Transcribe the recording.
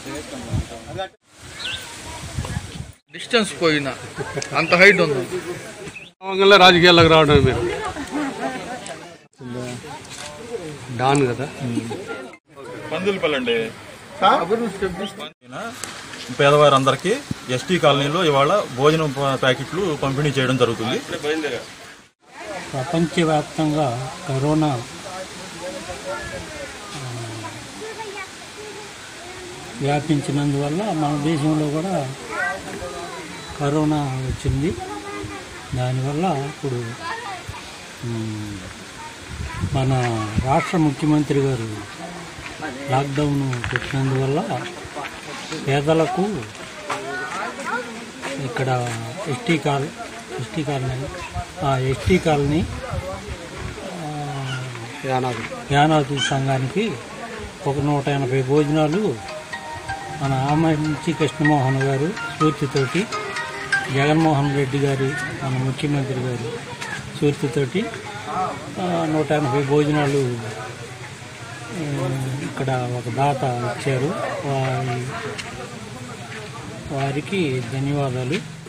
distance పోయినా అంత height ఉంది వల్ల రాజకీయాల్లోకి రావడం మీరు డాన్ కదా పందులపల్లండి పేదవారందరికీ ఎస్టీ కాలనీలో ఇవాళ భోజనం ప- ప్యాకెట్లు పంపిణీ చేయడం జరుగుతుంది ప్రపంచవ్యాప్తంగా కరోనా ఆ, వ్యాపించినందువల్ల మన దేశంలో కూడా కరోనా వచ్చింది దానివల్ల ఇప్పుడు ఉమ్, మన రాష్ట్ర ముఖ్యమంత్రి గారు లాక్డౌన్ పెట్టినందువల్ల పేదలకు ఇక్కడ ఎస్టీ కాల్ ఎస్టీ కాలనీ ఆ ఎస్టీ కాలనీ ఆ, యానాది యానాది సంఘానికి ఒక నూట ఎనభై భోజనాలు మన ఆమంచి కృష్ణమోహన్ గారు స్ఫూర్తితోటి జగన్మోహన్ రెడ్డి గారి మన ముఖ్యమంత్రి గారు స్ఫూర్తితోటి ఆ, నూట ఎనభై భోజనాలు ఆ, ఇక్కడ ఒక దాత ఇచ్చారు వారి వారికి ధన్యవాదాలు